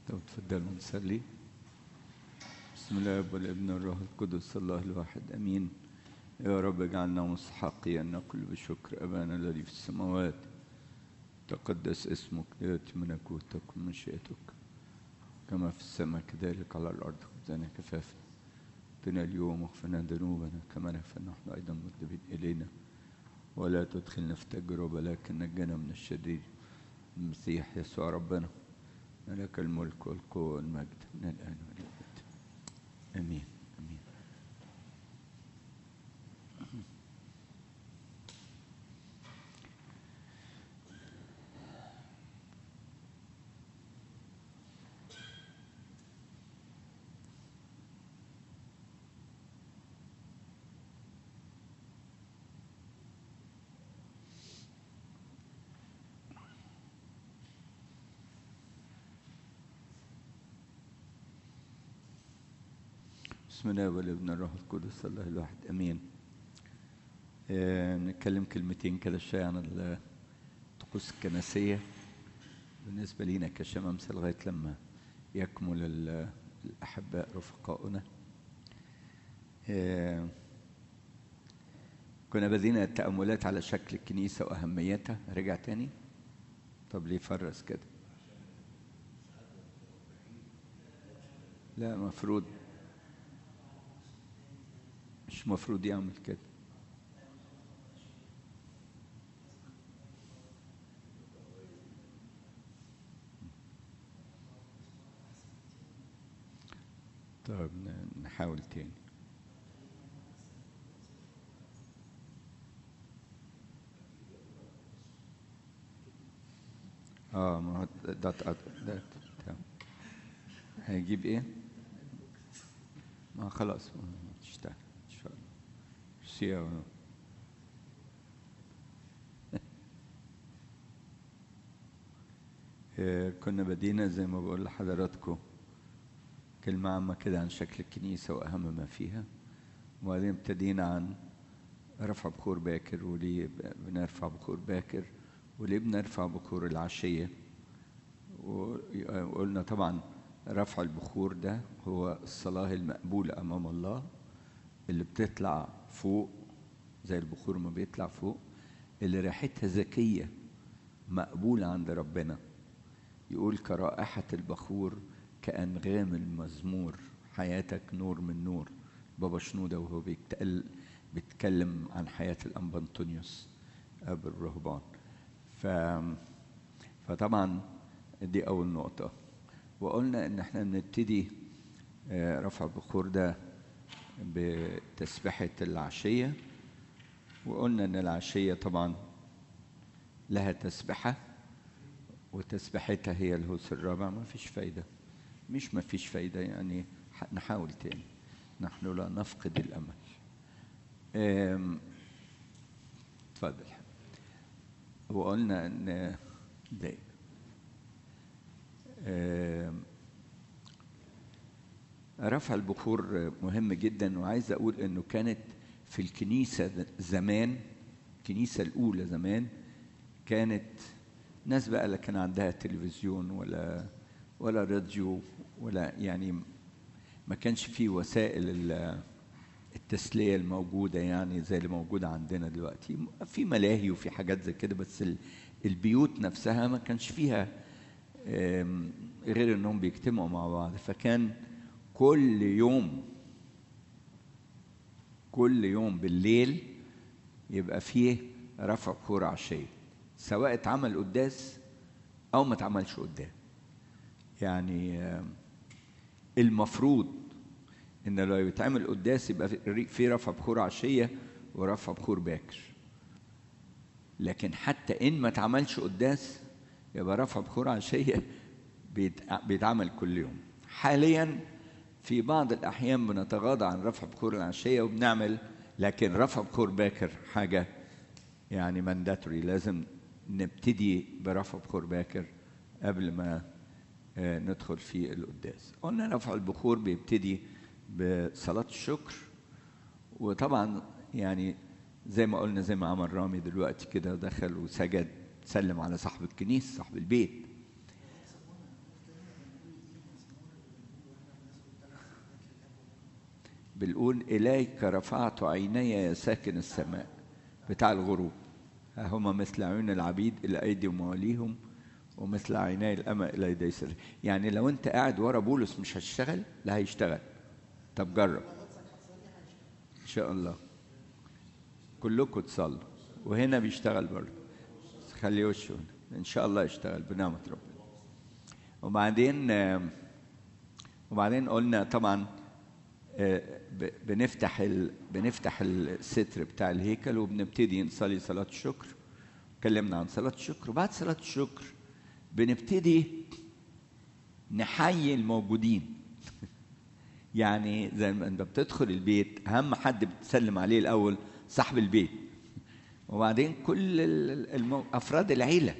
لو تفضلوا نصلي بسم الله والابن والروح القدس الله الواحد امين يا رب اجعلنا مستحقي ان نقول بشكر ابانا الذي في السماوات تقدس اسمك لياتي ملكوتك ومشيئتك كما في السماء كذلك على الارض خبزنا كفافا اعطنا اليوم واغفرنا ذنوبنا كما نغفر نحن ايضا مذنبين الينا ولا تدخلنا في تجربه لكن نجنا من الشرير المسيح يسوع ربنا لك الملك والقوة والمجد من الآن والأبد آمين آمين بسم الله والابن الروح القدس الله الواحد امين آه، نتكلم كلمتين كده شويه عن الطقوس الكنسيه بالنسبه لينا كشمامسه لغايه لما يكمل ال- الاحباء رفقاؤنا آه، كنا بدينا التأملات على شكل الكنيسة وأهميتها رجع تاني طب ليه فرس كده لا مفروض مش مفروض يعمل كده طيب ن- نحاول تاني اه ما هو ده ده ده, ده. تمام. هيجيب ايه؟ ما خلاص ما تشتغل ان شاء الله سيا آه، كنا بدينا زي ما بقول لحضراتكم كلمة عامة كده عن شكل الكنيسة وأهم ما فيها وبعدين ابتدينا عن رفع بخور باكر وليه ب- بنرفع بخور باكر وليه بنرفع بخور العشية وقلنا طبعا رفع البخور ده هو الصلاة المقبولة أمام الله اللي بتطلع فوق زي البخور ما بيطلع فوق اللي ريحتها ذكية مقبولة عند ربنا يقول كرائحة البخور كأنغام المزمور حياتك نور من نور بابا شنودة وهو بيتقل بيتكلم عن حياة الأنبا أنطونيوس أب الرهبان ف... فطبعا دي أول نقطة وقلنا إن احنا نبتدي آه، رفع البخور ده بتسبحة العشية وقلنا إن العشية طبعا لها تسبحة وتسبحتها هي الهوس الرابع ما فيش فايدة مش ما فيش فايدة يعني ح- نحاول تاني نحن لا نفقد الأمل آم، اتفضل وقلنا ان ده آم، رفع البخور مهم جدا وعايز اقول انه كانت في الكنيسه زمان الكنيسه الاولى زمان كانت ناس بقى لا كان عندها تلفزيون ولا ولا راديو ولا يعني ما كانش فيه وسائل ال- التسليه الموجوده يعني زي اللي موجوده عندنا دلوقتي في ملاهي وفي حاجات زي كده بس ال- البيوت نفسها ما كانش فيها آم، غير انهم بيجتمعوا مع بعض فكان كل يوم كل يوم بالليل يبقى فيه رفع بخور عشية سواء اتعمل قداس او ما اتعملش قداس يعني آم، المفروض ان لو يتعمل قداس يبقى في- في رفع بخور عشيه ورفع بخور باكر لكن حتى ان ما اتعملش قداس يبقى رفع بخور عشيه بيت- بيتعمل كل يوم حاليا في بعض الاحيان بنتغاضى عن رفع بخور العشيه وبنعمل لكن رفع بخور باكر حاجه يعني مانداتوري لازم نبتدي برفع بخور باكر قبل ما آه، ندخل في القداس قلنا رفع البخور بيبتدي بصلاة الشكر وطبعا يعني زي ما قلنا زي ما عمل رامي دلوقتي كده دخل وسجد سلم على صاحب الكنيسة صاحب البيت بنقول إليك رفعت عيني يا ساكن السماء بتاع الغروب ها هما مثل عيون العبيد إلى أيدي مواليهم ومثل عيني الأمة إلى يدي سر يعني لو أنت قاعد ورا بولس مش هتشتغل لا هيشتغل طب جرب إن شاء الله كلكم تصلوا وهنا بيشتغل برضه خليه وشه ان شاء الله يشتغل بنعمه ربنا وبعدين وبعدين قلنا طبعا بنفتح ال... بنفتح الستر بتاع الهيكل وبنبتدي نصلي صلاه الشكر اتكلمنا عن صلاه الشكر وبعد صلاه الشكر بنبتدي نحيي الموجودين يعني زي ما انت بتدخل البيت اهم حد بتسلم عليه الاول صاحب البيت وبعدين كل المو... افراد العيله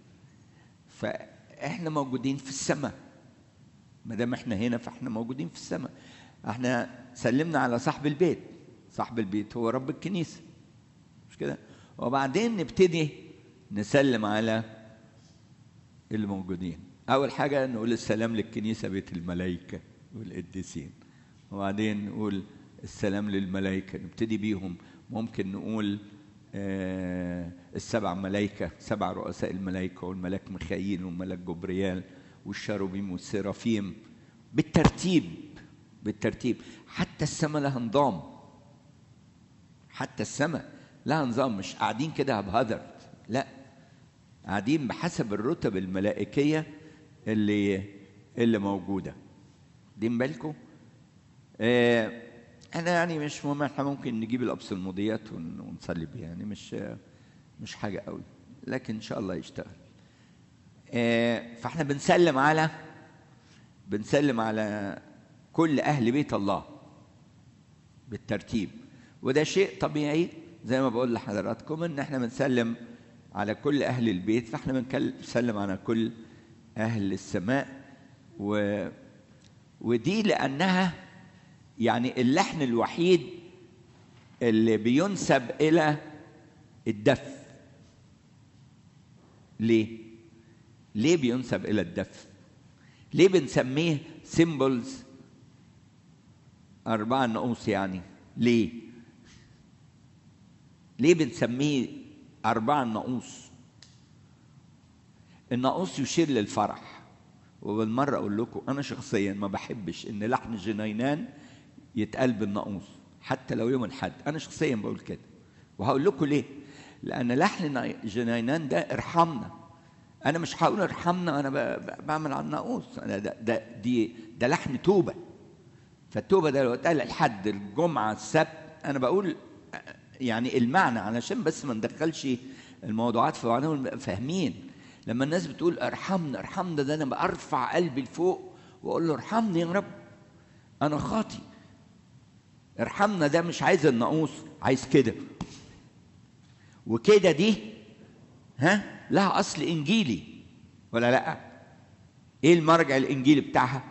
فاحنا موجودين في السماء ما دام احنا هنا فاحنا موجودين في السماء احنا سلمنا على صاحب البيت صاحب البيت هو رب الكنيسه مش كده وبعدين نبتدي نسلم على الموجودين اول حاجه نقول السلام للكنيسه بيت الملائكه والقديسين وبعدين نقول السلام للملائكه نبتدي بيهم ممكن نقول آه السبع ملائكة سبع رؤساء الملائكة والملاك ميخائيل والملاك جبريال والشاروبيم والسرافيم بالترتيب بالترتيب حتى السماء لها نظام حتى السماء لها نظام مش قاعدين كده بهدر لا قاعدين بحسب الرتب الملائكية اللي اللي موجودة دين بالكم آه انا يعني مش مهم احنا ممكن نجيب الابصلموديات ونصلي بيها يعني مش مش حاجه قوي لكن ان شاء الله يشتغل فاحنا بنسلم على بنسلم على كل اهل بيت الله بالترتيب وده شيء طبيعي زي ما بقول لحضراتكم ان احنا بنسلم على كل اهل البيت فاحنا بنسلم على كل اهل السماء و ودي لانها يعني اللحن الوحيد اللي بينسب الى الدف ليه ليه بينسب الى الدف ليه بنسميه سيمبلز أربعة نقوص يعني ليه ليه بنسميه أربعة نقوص النقوص يشير للفرح وبالمرة أقول لكم أنا شخصيا ما بحبش إن لحن جنينان يتقال بالنقوص حتى لو يوم الحد انا شخصيا بقول كده وهقول لكم ليه لان لحن جنينان ده ارحمنا انا مش هقول ارحمنا انا بعمل على الناقوس انا ده, ده دي ده لحن توبه فالتوبه ده لو اتقال الحد الجمعه السبت انا بقول يعني المعنى علشان بس ما ندخلش الموضوعات في بعضهم فاهمين لما الناس بتقول ارحمنا ارحمنا ده انا برفع قلبي لفوق واقول له ارحمني يا رب انا خاطي ارحمنا ده مش عايز الناقوس عايز كده وكده دي ها لها اصل انجيلي ولا لا ايه المرجع الانجيلي بتاعها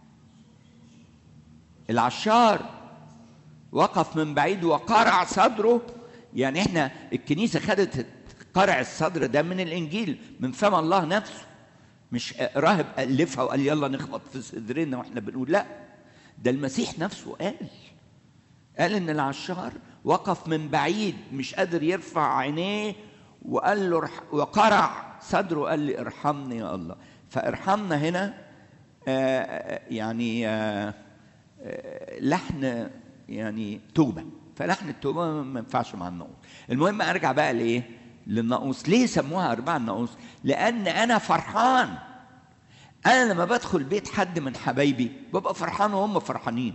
العشار وقف من بعيد وقرع صدره يعني احنا الكنيسه خدت قرع الصدر ده من الانجيل من فم الله نفسه مش راهب الفها وقال يلا نخبط في صدرنا واحنا بنقول لا ده المسيح نفسه قال قال ان العشار وقف من بعيد مش قادر يرفع عينيه وقال له وقرع صدره وقال لي ارحمني يا الله فارحمنا هنا آآ يعني آآ لحن يعني توبه فلحن التوبه ما ينفعش مع النقوص المهم ارجع بقى لايه للنقوص ليه سموها اربع نقوص لان انا فرحان انا لما بدخل بيت حد من حبايبي ببقى فرحان وهم فرحانين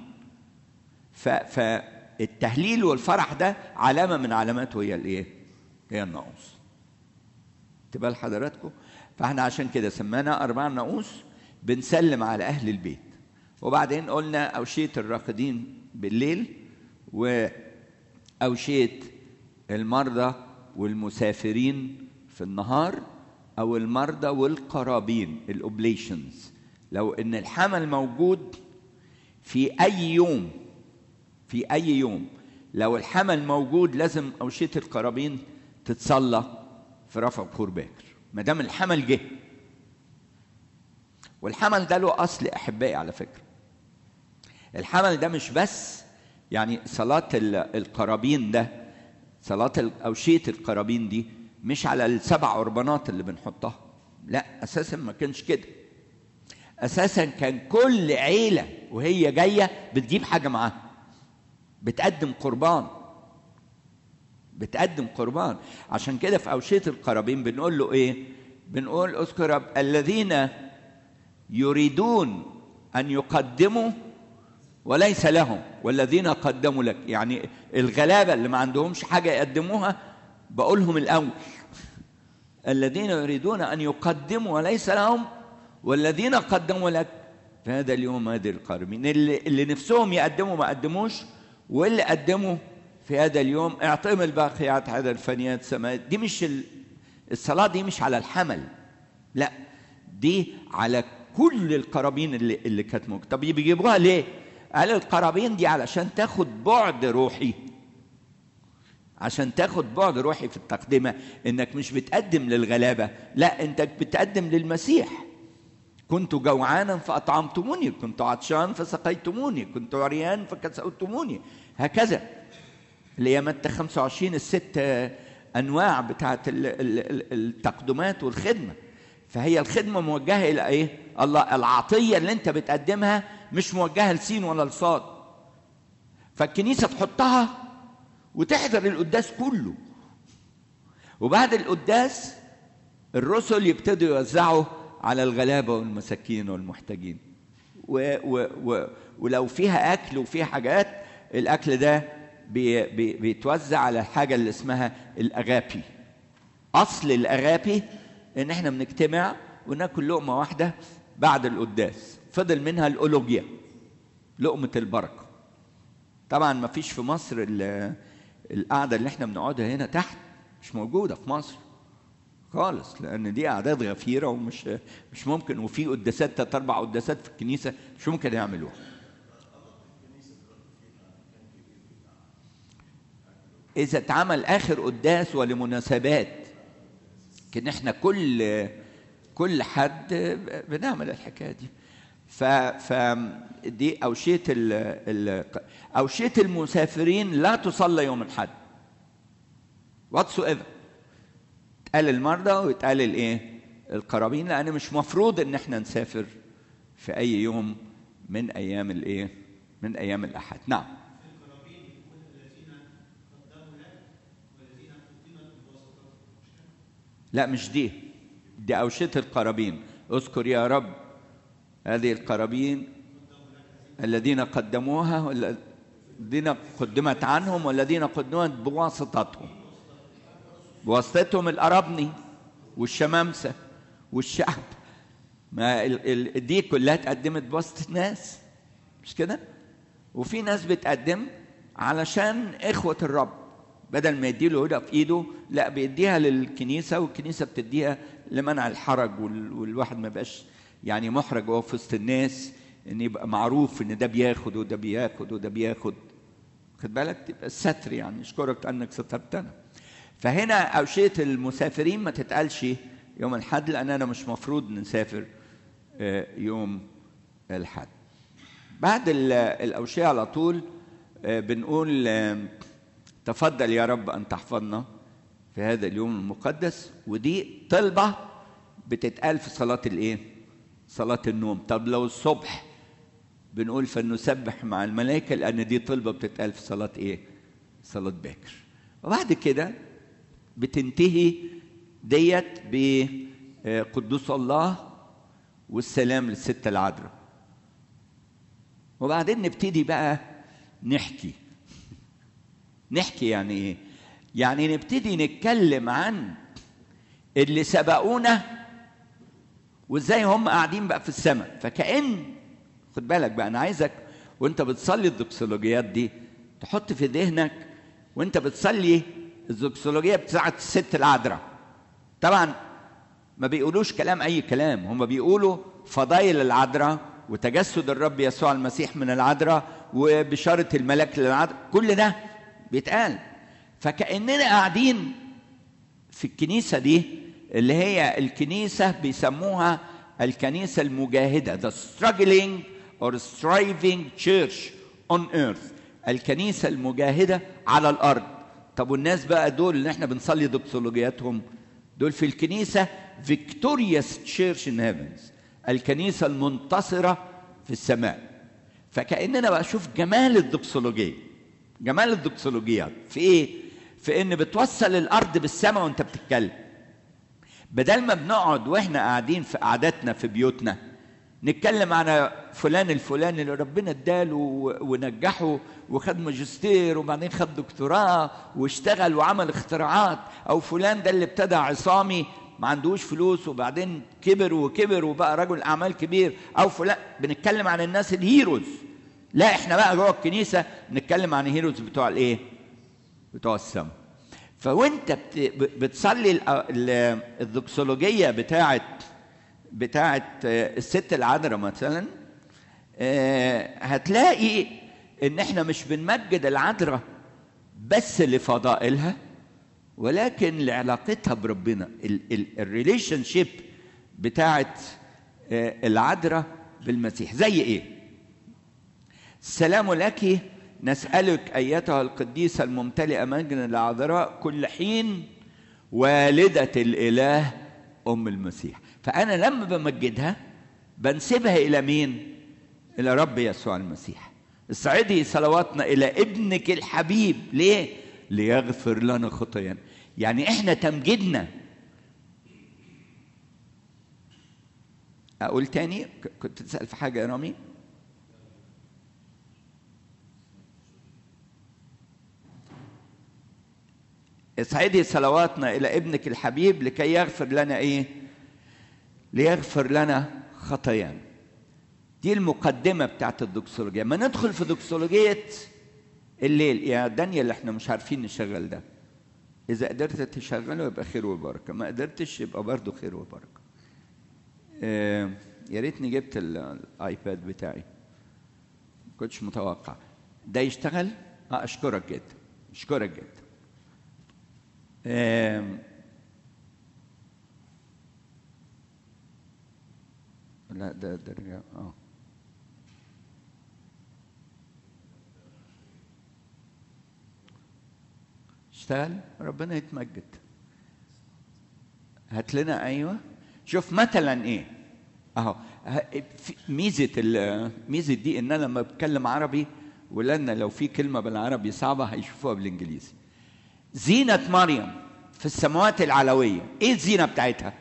فالتهليل والفرح ده علامه من علاماته هي الايه هي النقوص تبقى لحضراتكم فاحنا عشان كده سمانا اربع نقوص بنسلم على اهل البيت وبعدين قلنا اوشيه الراقدين بالليل واوشيه المرضى والمسافرين في النهار او المرضى والقرابين الاوبليشنز لو ان الحمل موجود في اي يوم في اي يوم لو الحمل موجود لازم اوشيه القرابين تتصلى في رفع بخور باكر ما دام الحمل جه والحمل ده له اصل احبائي على فكره الحمل ده مش بس يعني صلاة ال- القرابين ده صلاة ال- أوشية القرابين دي مش على السبع قربانات اللي بنحطها لا أساسا ما كانش كده أساسا كان كل عيلة وهي جاية بتجيب حاجة معاها بتقدم قربان بتقدم قربان عشان كده في أوشية القرابين بنقول له إيه بنقول اذكر رب الذين يريدون أن يقدموا وليس لهم والذين قدموا لك يعني الغلابة اللي ما عندهمش حاجة يقدموها بقولهم الأول الذين يريدون أن يقدموا وليس لهم والذين قدموا لك في هذا اليوم هذه القارمين اللي, اللي نفسهم يقدموا ما قدموش واللي قدموا في هذا اليوم اعطهم الباقيات هذا الفنيات سماء دي مش ال... الصلاة دي مش على الحمل لا دي على كل القرابين اللي, اللي كانت موجودة طب بيجيبوها ليه؟ قال القرابين دي علشان تاخد بعد روحي عشان تاخد بعد روحي في التقدمة انك مش بتقدم للغلابة لا انت بتقدم للمسيح كنت جوعانا فأطعمتموني كنت عطشان فسقيتموني كنت عريان فكسوتموني هكذا اللي هي متى 25 الست انواع بتاعت ال- ال- ال- التقدمات والخدمه فهي الخدمه موجهه الى ايه الله العطيه اللي انت بتقدمها مش موجهه لسين ولا لصاد فالكنيسه تحطها وتحضر القداس كله وبعد القداس الرسل يبتدوا يوزعوا على الغلابه والمساكين والمحتاجين و و و ولو فيها اكل وفيها حاجات الاكل ده بي بي بيتوزع على الحاجه اللي اسمها الاغابي اصل الاغابي ان احنا بنجتمع وناكل لقمه واحده بعد القداس فضل منها الاولوجيا لقمه البركه طبعا ما فيش في مصر ال- القعده اللي احنا بنقعدها هنا تحت مش موجوده في مصر خالص لان دي اعداد غفيره ومش مش ممكن وفي قداسات تلات اربع قداسات في الكنيسه مش ممكن يعملوها اذا اتعمل اخر قداس ولمناسبات لكن احنا كل كل حد بنعمل الحكايه دي ف ف دي اوشيه ال ال اوشيه المسافرين لا تصلى يوم الاحد واتس ايفر اتقال المرضى واتقال الايه القرابين لان مش مفروض ان احنا نسافر في اي يوم من ايام الايه من ايام الاحد نعم لا مش دي دي أوشية القرابين اذكر يا رب هذه القرابين الذين قدموها والذين قدمت عنهم والذين قدمت بواسطتهم بواسطتهم الأرابني والشمامسة والشعب ما ال ال دي كلها اتقدمت بواسطة ناس مش كده؟ وفي ناس بتقدم علشان إخوة الرب بدل ما يديله هدى في ايده لا بيديها للكنيسه والكنيسه بتديها لمنع الحرج وال- والواحد ما يبقاش يعني محرج وهو في وسط الناس ان يبقى معروف ان ده بياخد وده بياخد وده بياخد خد بالك تبقى الستر يعني اشكرك انك سترتنا فهنا اوشيه المسافرين ما تتقالش يوم الحد لان انا مش مفروض نسافر آه، يوم الحد بعد ال- الاوشيه على طول آه، بنقول آه، تفضل يا رب ان تحفظنا في هذا اليوم المقدس ودي طلبه بتتقال في صلاه الايه صلاه النوم طب لو الصبح بنقول فلنسبح مع الملائكه لان دي طلبه بتتقال في صلاه ايه صلاه باكر وبعد كده بتنتهي ديت بقدوس الله والسلام للستة العذراء وبعدين نبتدي بقى نحكي نحكي يعني ايه يعني نبتدي نتكلم عن اللي سبقونا وازاي هم قاعدين بقى في السماء فكأن خد بالك بقى انا عايزك وانت بتصلي الدوكسولوجيات دي تحط في ذهنك وانت بتصلي الدوكسولوجيه بتاعت الست العذراء طبعا ما بيقولوش كلام اي كلام هم بيقولوا فضائل العذراء وتجسد الرب يسوع المسيح من العذراء وبشاره الملاك للعذراء كل ده بيتقال فكاننا قاعدين في الكنيسه دي اللي هي الكنيسه بيسموها الكنيسه المجاهده the struggling or striving church on earth الكنيسة المجاهدة على الأرض طب والناس بقى دول اللي احنا بنصلي دوكسولوجياتهم دول في الكنيسة فيكتوريوس تشيرش ان هيفنز الكنيسة المنتصرة في السماء فكأننا بقى شوف جمال الدوكسولوجية جمال الدوكسولوجيات في ايه؟ في ان بتوصل الارض بالسماء وانت بتتكلم بدل ما بنقعد واحنا قاعدين في قعداتنا في بيوتنا نتكلم عن فلان الفلاني اللي ربنا اداله ونجحه وخد ماجستير وبعدين خد دكتوراه واشتغل وعمل اختراعات او فلان ده اللي ابتدى عصامي ما عندوش فلوس وبعدين كبر وكبر وبقى رجل اعمال كبير او فلان بنتكلم عن الناس الهيروز لا احنا بقى جوه الكنيسه نتكلم عن الهيروز بتوع الايه؟ بتوع السماء فوانت بتصلي الدوكسولوجيه بتاعت بتاعت الست العذراء مثلا هتلاقي ان احنا مش بنمجد العذراء بس لفضائلها ولكن لعلاقتها بربنا الريليشن شيب بتاعت العذراء بالمسيح زي ايه السلام لك نسألك أيتها القديسة الممتلئة مجدا العذراء كل حين والدة الإله أم المسيح فأنا لما بمجدها بنسبها إلى مين؟ إلى رب يسوع المسيح اصعدي صلواتنا إلى ابنك الحبيب ليه؟ ليغفر لنا خطايانا يعني إحنا تمجيدنا أقول تاني كنت تسأل في حاجة يا رامي؟ اصعدي صلواتنا الى ابنك الحبيب لكي يغفر لنا ايه ليغفر لنا خطايانا دي المقدمه بتاعت الدوكسولوجيا ما ندخل في دوكسولوجيه الليل يا دانيال احنا مش عارفين نشغل ده اذا قدرت تشغله يبقى خير وبركه ما قدرتش يبقى برضه خير وبركه آه يا ريتني جبت الايباد بتاعي كنتش متوقع ده يشتغل اه اشكرك جدا اشكرك جدا لا ده ده رجع اه اشتغل ربنا يتمجد هات لنا ايوه شوف مثلا ايه اهو ميزه ميزه دي ان انا لما بتكلم عربي ولادنا لو في كلمه بالعربي صعبه هيشوفوها بالانجليزي زينة مريم في السماوات العلوية ايه الزينة بتاعتها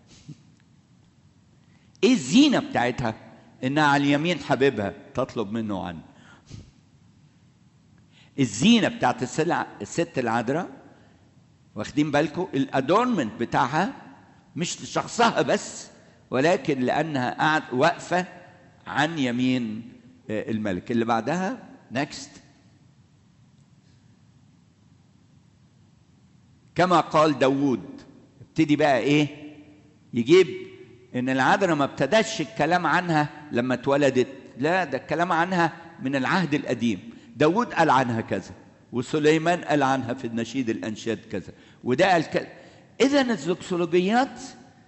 ايه الزينة بتاعتها انها على اليمين حبيبها تطلب منه عنه الزينة بتاعت السلع الست العذراء واخدين بالكم الادورمنت بتاعها مش لشخصها بس ولكن لانها قاعد واقفة عن يمين الملك اللي بعدها نكست كما قال داوود ابتدي بقى ايه يجيب ان العذراء ما ابتداش الكلام عنها لما اتولدت لا ده الكلام عنها من العهد القديم داوود قال عنها كذا وسليمان قال عنها في النشيد الانشاد كذا وده قال كذا اذا الزوكسولوجيات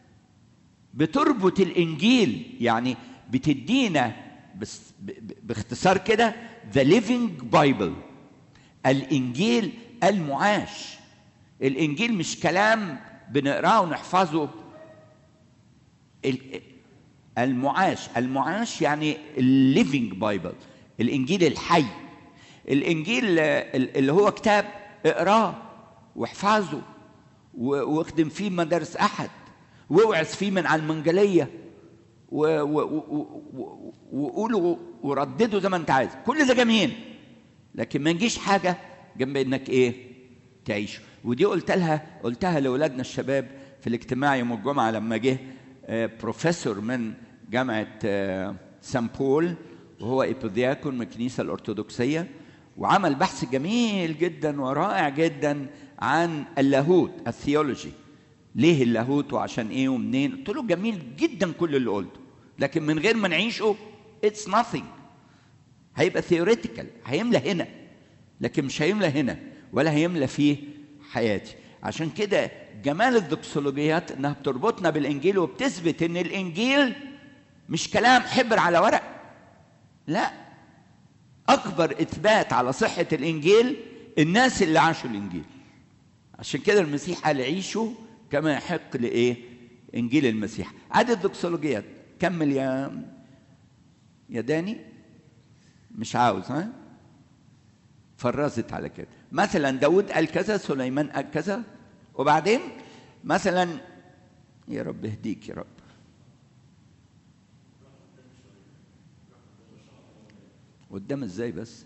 بتربط الانجيل يعني بتدينا بس باختصار كده ذا ليفينج بايبل الانجيل المعاش الانجيل مش كلام بنقراه ونحفظه المعاش المعاش يعني الليفينج بايبل الانجيل الحي الانجيل اللي هو كتاب اقراه واحفظه واخدم فيه مدارس احد واوعظ فيه من على المنجليه وقوله وردده زي ما انت عايز كل ده جميل لكن ما نجيش حاجه جنب انك ايه تعيشه ودي قلت لها قلتها لاولادنا الشباب في الاجتماع يوم الجمعه لما جه بروفيسور من جامعه سان بول وهو ايبودياكون من الكنيسه الارثوذكسيه وعمل بحث جميل جدا ورائع جدا عن اللاهوت الثيولوجي ليه اللاهوت وعشان ايه ومنين قلت له جميل جدا كل اللي قلته لكن من غير ما نعيشه اتس nothing هيبقى ثيوريتيكال هيملى هنا لكن مش هيملى هنا ولا هيملى فيه حياتي عشان كده جمال الدكسولوجيات انها بتربطنا بالانجيل وبتثبت ان الانجيل مش كلام حبر على ورق لا اكبر اثبات على صحه الانجيل الناس اللي عاشوا الانجيل عشان كده المسيح قال عيشوا كما يحق لايه انجيل المسيح عدد الدكسولوجيات كمل يا يا داني مش عاوز ها فرزت على كده مثلا داود قال كذا سليمان قال كذا وبعدين مثلا يا رب اهديك يا رب قدام ازاي بس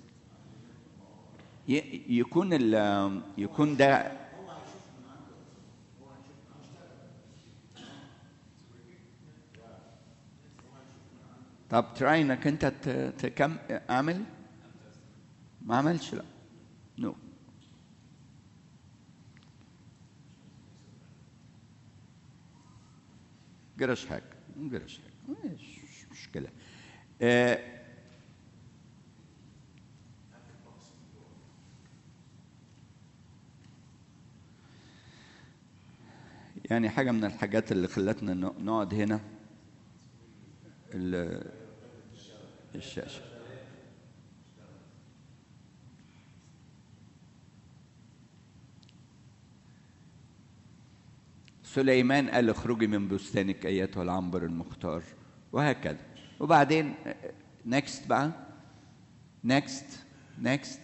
يكون ال يكون ده طب تراي انك انت تكم اعمل ما عملش لا نو no. جرش حاجه جرش حاجه مش مشكله آه يعني حاجة من الحاجات اللي خلتنا نقعد هنا الشاشة سليمان قال اخرجي من بستانك ايتها العنبر المختار وهكذا وبعدين نكست بقى نكست نكست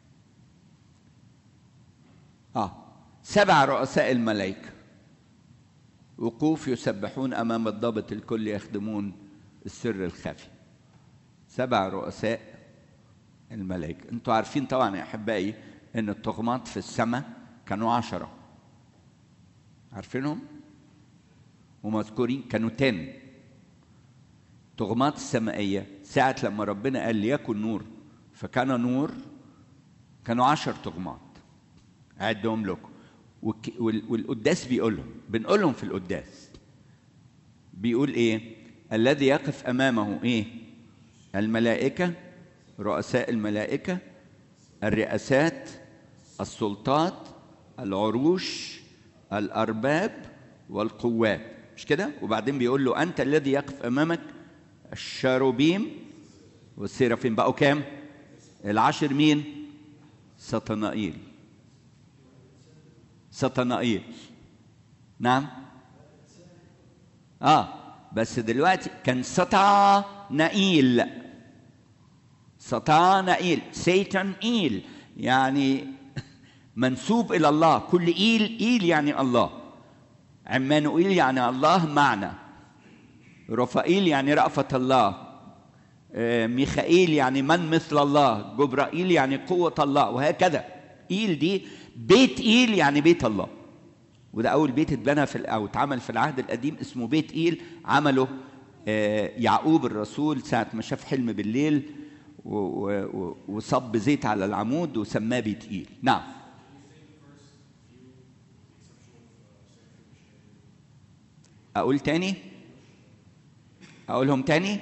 اه سبع رؤساء الملائكه وقوف يسبحون امام الضابط الكل يخدمون السر الخفي سبع رؤساء الملائكه انتوا عارفين طبعا يا احبائي ان الطغمات في السماء كانوا عشره عارفينهم ومذكورين كانوا تن طغمات السمائيه ساعه لما ربنا قال ليكن نور فكان نور كانوا عشر طغمات اعدهم لكم والقداس بيقولهم بنقولهم في القداس بيقول ايه الذي يقف امامه ايه الملائكه رؤساء الملائكه الرئاسات السلطات العروش الارباب والقوات مش كده وبعدين بيقول له انت الذي يقف امامك الشاروبيم والسيرافيم بقوا كام العشر مين سطنائيل سطنائيل نعم اه بس دلوقتي كان سطانائيل سطانائيل سيتان ايل يعني منسوب الى الله كل ايل ايل يعني الله عمانوئيل يعني الله معنا رفائيل يعني رأفة الله ميخائيل يعني من مثل الله جبرائيل يعني قوة الله وهكذا إيل دي بيت إيل يعني بيت الله وده أول بيت اتبنى في أو اتعمل في العهد القديم اسمه بيت إيل عمله يعقوب الرسول ساعة ما شاف حلم بالليل وصب زيت على العمود وسماه بيت إيل نعم أقول تاني أقولهم تاني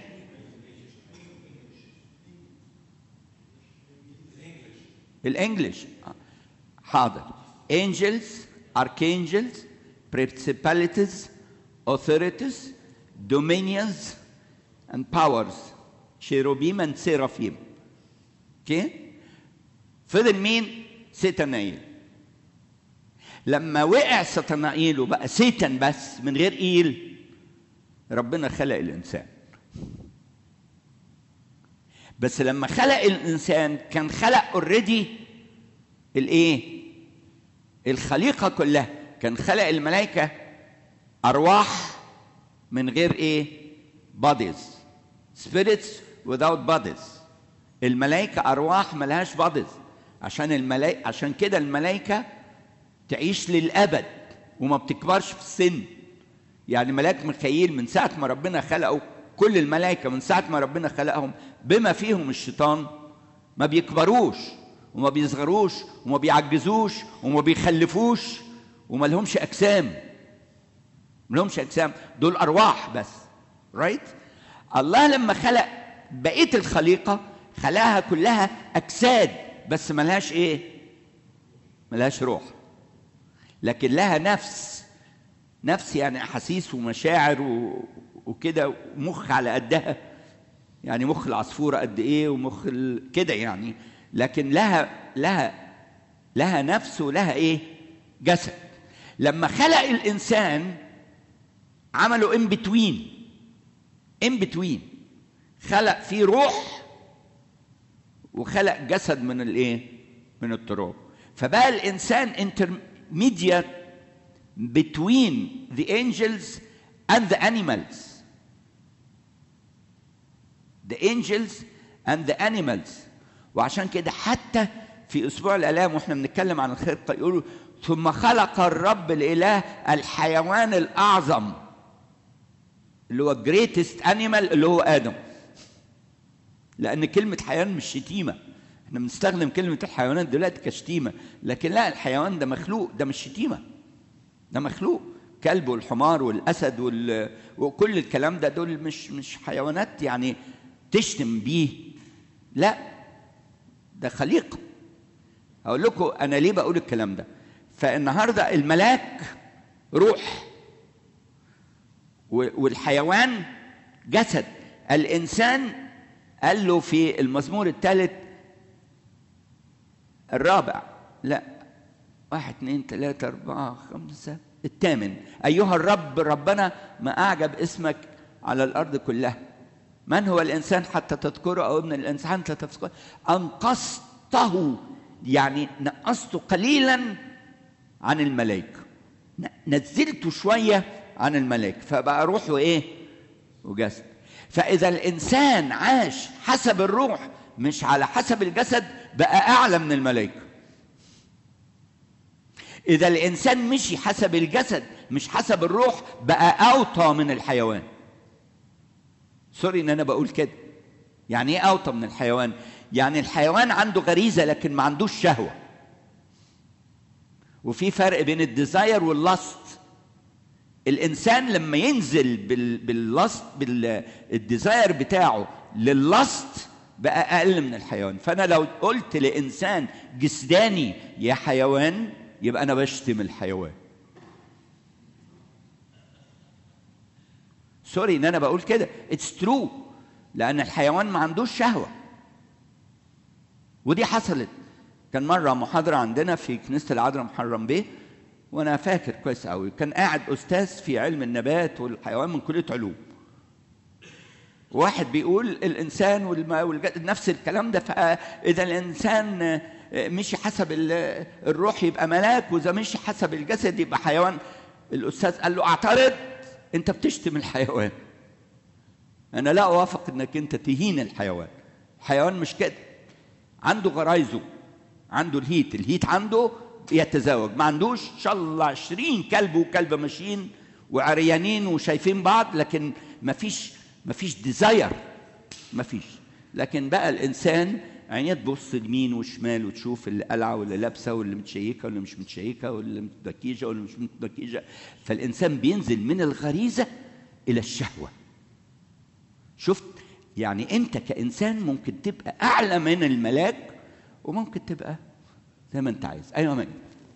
الانجليش حاضر angels archangels principalities authorities dominions and powers cherubim and seraphim اوكي فضل مين سيتانايل لما وقع ساتانايل وبقى سيتان بس من غير ايل ربنا خلق الانسان بس لما خلق الانسان كان خلق اوريدي الايه الخليقه كلها كان خلق الملائكه ارواح من غير ايه bodies spirits without bodies الملائكه ارواح ملهاش bodies عشان الملائكه عشان كده الملائكه تعيش للابد وما بتكبرش في السن يعني ملاك ميخائيل من ساعه ما ربنا خلقه كل الملائكه من ساعه ما ربنا خلقهم بما فيهم الشيطان ما بيكبروش وما بيصغروش وما بيعجزوش وما بيخلفوش وما لهمش اجسام ما لهمش اجسام دول ارواح بس رايت right? الله لما خلق بقيه الخليقه خلقها كلها اجساد بس ملهاش ايه ملهاش روح لكن لها نفس نفس يعني احاسيس ومشاعر و... وكده مخ على قدها يعني مخ العصفورة قد إيه ومخ ال... كده يعني لكن لها لها لها نفس ولها إيه جسد لما خلق الإنسان عملوا ان بتوين ان بتوين خلق فيه روح وخلق جسد من الايه من التراب فبقى الانسان intermediate between the angels and the animals the angels and the animals وعشان كده حتى في اسبوع الالام واحنا بنتكلم عن الخلقه يقولوا ثم خلق الرب الاله الحيوان الاعظم اللي هو جريتست انيمال اللي هو ادم لان كلمه حيوان مش شتيمه احنا بنستخدم كلمه الحيوانات دلوقتي كشتيمه لكن لا الحيوان ده مخلوق ده مش شتيمه ده مخلوق كلب والحمار والاسد وال... وكل الكلام ده دول مش مش حيوانات يعني تشتم بيه لا ده خليقه هقول لكم انا ليه بقول الكلام ده فالنهارده الملاك روح والحيوان جسد الانسان قال له في المزمور الثالث الرابع لا واحد اثنين ثلاثة أربعة خمسة الثامن أيها الرب ربنا ما أعجب اسمك على الأرض كلها من هو الإنسان حتى تذكره أو ابن الإنسان حتى تذكره أنقصته يعني نقصته قليلا عن الملائكة نزلته شوية عن الملائكة فبقى روح وإيه وجسد فإذا الإنسان عاش حسب الروح مش على حسب الجسد بقى أعلى من الملائكة إذا الإنسان مشي حسب الجسد مش حسب الروح بقى أوطى من الحيوان سوري إن أنا بقول كده يعني إيه أوطى من الحيوان؟ يعني الحيوان عنده غريزة لكن ما عندوش شهوة وفي فرق بين الديزاير واللاست الانسان لما ينزل بال باللاست بالديزاير بتاعه لللاست بقى اقل من الحيوان فانا لو قلت لانسان جسداني يا حيوان يبقى انا بشتم الحيوان سوري ان انا بقول كده اتس ترو لان الحيوان ما عندوش شهوه ودي حصلت كان مره محاضره عندنا في كنيسه العذراء محرم بيه وانا فاكر كويس قوي كان قاعد استاذ في علم النبات والحيوان من كليه علوم واحد بيقول الانسان والما والجد نفس الكلام ده فاذا الانسان مشي حسب الروح يبقى ملاك واذا مشي حسب الجسد يبقى حيوان الاستاذ قال له اعترض انت بتشتم الحيوان انا لا اوافق انك انت تهين الحيوان الحيوان مش كده عنده غرايزه عنده الهيت الهيت عنده يتزاوج ما عندوش ان شاء الله 20 كلب وكلبه ماشيين وعريانين وشايفين بعض لكن ما فيش ما فيش ديزاير ما فيش لكن بقى الانسان عينيه تبص يمين وشمال وتشوف اللي قلعه واللي لابسه واللي متشيكه واللي مش متشيكه واللي متدكيجه واللي مش متدكيجه فالانسان بينزل من الغريزه الى الشهوه شفت يعني انت كانسان ممكن تبقى اعلى من الملاك وممكن تبقى زي ما انت عايز ايوه مجد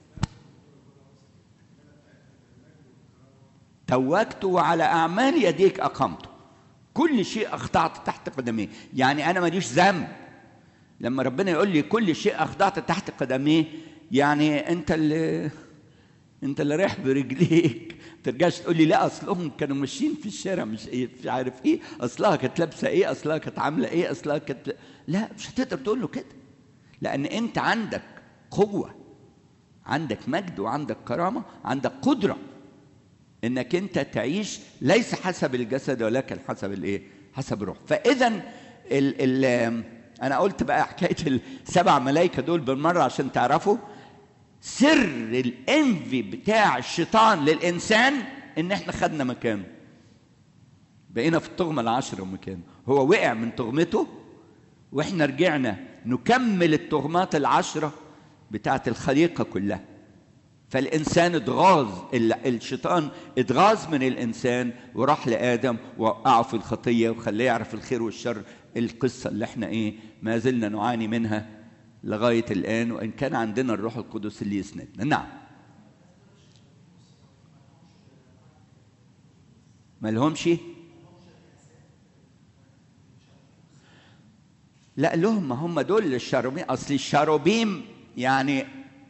توجت وعلى اعمال يديك اقمته كل شيء اخضعت تحت قدميه يعني انا ماليش ذنب لما ربنا يقول لي كل شيء اخضعت تحت قدميه يعني انت اللي انت اللي رايح برجليك ترجعش تقول لي لا اصلهم كانوا ماشيين في الشارع مش ايه مش عارف ايه اصلها كانت لابسه ايه اصلها كانت عامله ايه اصلها كانت لا مش هتقدر تقول له كده لان انت عندك قوه عندك مجد وعندك كرامه عندك قدره انك انت تعيش ليس حسب الجسد ولكن حسب الايه حسب الروح فاذا ال ال انا قلت بقى حكايه السبع ملائكه دول بالمره عشان تعرفوا سر الانفي بتاع الشيطان للانسان ان احنا خدنا مكانه بقينا في التغمه العشره مكانه هو وقع من تغمته واحنا رجعنا نكمل التغمات العشره بتاعت الخليقه كلها فالانسان اتغاظ الشيطان اتغاظ من الانسان وراح لادم ووقعه في الخطيه وخلاه يعرف الخير والشر القصه اللي احنا ايه ما زلنا نعاني منها لغايه الان وان كان عندنا الروح القدس اللي يسندنا نعم ما لهمش لا لهم ما هم دول الشاروبيم اصل الشاروبيم يعني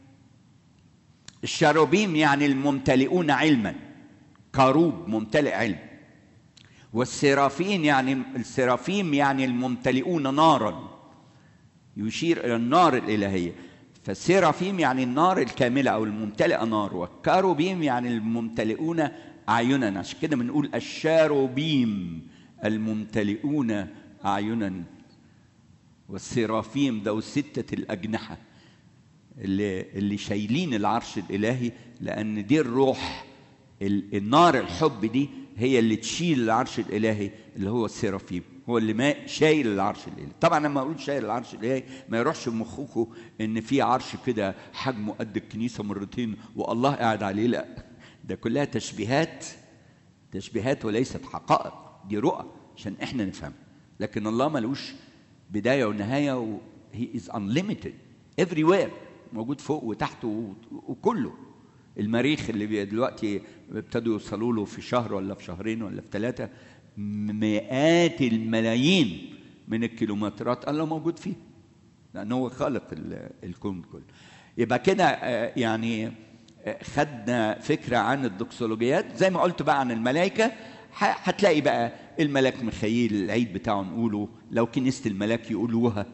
الشاروبيم يعني الممتلئون علما كروب ممتلئ علم والسرافين يعني السرافيم يعني الممتلئون نارا يشير الى النار الالهيه فالسرافيم يعني النار الكامله او الممتلئه نار والكاروبيم يعني الممتلئون اعينا عشان كده بنقول الشاروبيم الممتلئون اعينا والسرافيم ده ستة الأجنحة اللي اللي شايلين العرش الإلهي لأن دي الروح النار الحب دي هي اللي تشيل العرش الإلهي اللي هو السرافيم هو اللي ما شايل العرش الإلهي طبعا لما أقول شايل العرش الإلهي ما يروحش في مخكم إن في عرش كده حجمه قد الكنيسة مرتين والله قاعد عليه لا ده كلها تشبيهات تشبيهات وليست حقائق دي رؤى عشان احنا نفهم لكن الله ملوش بداية ونهاية و he is unlimited everywhere موجود فوق وتحت وكله المريخ اللي دلوقتي ابتدوا يوصلوا له في شهر ولا في شهرين ولا في ثلاثة مئات الملايين من الكيلومترات الله موجود فيه لأنه هو خالق الكون كله يبقى كده يعني خدنا فكرة عن الدوكسولوجيات زي ما قلت بقى عن الملائكة هتلاقي بقى الملاك ميخائيل العيد بتاعه نقوله لو كنيسة الملاك يقولوها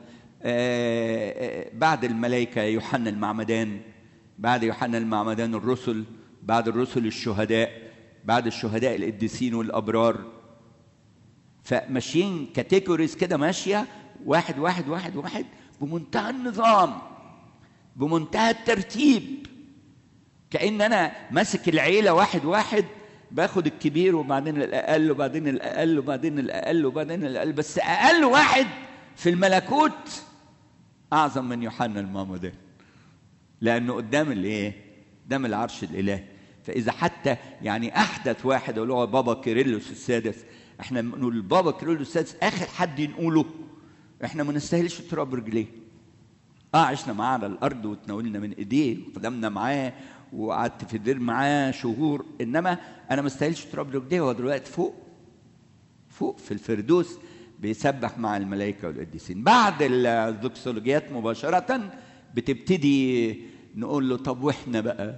بعد الملائكة يوحنا المعمدان بعد يوحنا المعمدان الرسل بعد الرسل الشهداء بعد الشهداء القديسين والأبرار فماشيين كاتيجوريز كده ماشية واحد واحد واحد واحد بمنتهى النظام بمنتهى الترتيب كأن أنا ماسك العيلة واحد واحد باخد الكبير وبعدين الاقل وبعدين الاقل وبعدين الاقل وبعدين الاقل بس اقل واحد في الملكوت اعظم من يوحنا المعمدان لانه قدام الايه قدام العرش الالهي فاذا حتى يعني احدث واحد اللي هو بابا كيرلس السادس احنا بنقول بابا كيرلس السادس اخر حد نقوله احنا ما نستاهلش تراب رجليه اه عشنا معاه على الارض وتناولنا من ايديه وقدمنا معاه وقعدت في الدير معاه شهور انما انا ما استاهلش تراب رجليه هو دلوقتي فوق فوق في الفردوس بيسبح مع الملائكه والقديسين بعد الدوكسولوجيات مباشره بتبتدي نقول له طب واحنا بقى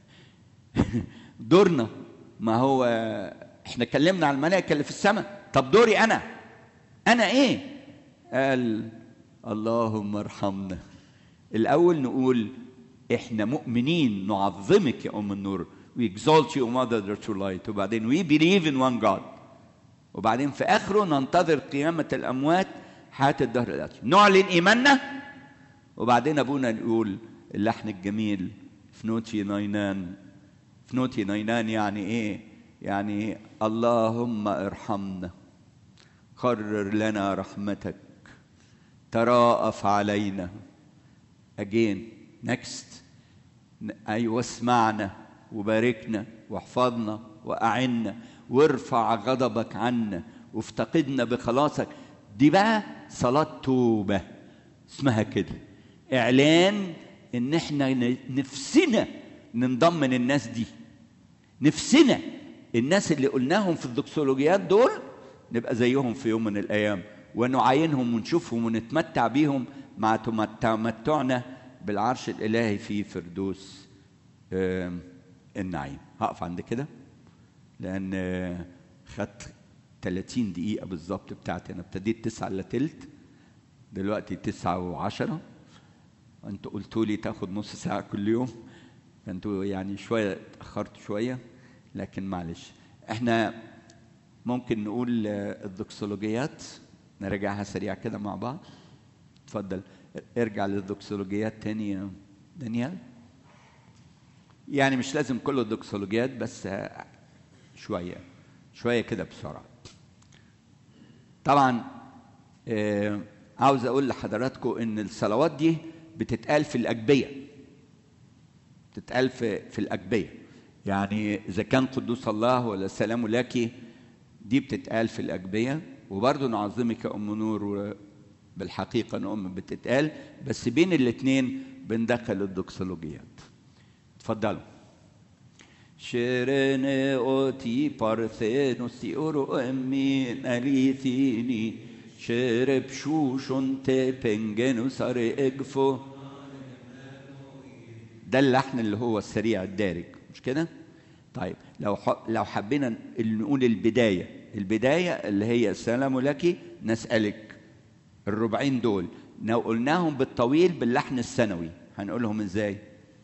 دورنا ما هو احنا اتكلمنا عن الملائكه اللي في السماء طب دوري انا انا ايه قال اللهم ارحمنا الاول نقول احنا مؤمنين نعظمك يا ام النور we exalt you mother true light وبعدين we believe in one God وبعدين في اخره ننتظر قيامه الاموات حياه الدهر الاتي نعلن ايماننا وبعدين ابونا يقول اللحن الجميل فنوتي ناينان فنوتي ناينان يعني ايه يعني اللهم ارحمنا قرر لنا رحمتك تراءف علينا again next ايوه اسمعنا وباركنا واحفظنا واعنا وارفع غضبك عنا وافتقدنا بخلاصك دي بقى صلاة توبة اسمها كده اعلان ان احنا نفسنا ننضم من الناس دي نفسنا الناس اللي قلناهم في الدكسولوجيات دول نبقى زيهم في يوم من الايام ونعاينهم ونشوفهم ونتمتع بيهم مع تمتعنا بالعرش الالهي في فردوس النعيم هقف عند كده لان خدت 30 دقيقة بالظبط بتاعتي أنا ابتديت تسعة إلا تلت دلوقتي تسعة وعشرة أنتوا قلتوا لي تاخد نص ساعة كل يوم فأنتوا يعني شوية اتأخرتوا شوية لكن معلش إحنا ممكن نقول الدوكسولوجيات نراجعها سريع كده مع بعض اتفضل ارجع للدوكسولوجيات تاني يا دانيال يعني مش لازم كل الدوكسولوجيات بس شوية شوية كده بسرعة طبعا آه عاوز اقول لحضراتكم ان الصلوات دي بتتقال في الاجبيه بتتقال في في الاجبيه يعني اذا كان قدوس الله ولا السلام لك دي بتتقال في الاجبيه وبرضه نعظمك يا ام نور بالحقيقه نؤمن بتتقال بس بين الاثنين بندخل الدوكسولوجيات اتفضلوا شرني اوتي بارثينوسي اورو امين اليثيني شرب شوشون تبنجن وصار اجفو ده اللحن اللي هو السريع الدارج مش كده؟ طيب لو لو حبينا نقول البدايه البدايه اللي هي السلام لك نسالك الربعين دول لو قلناهم بالطويل باللحن الثانوي هنقولهم ازاي؟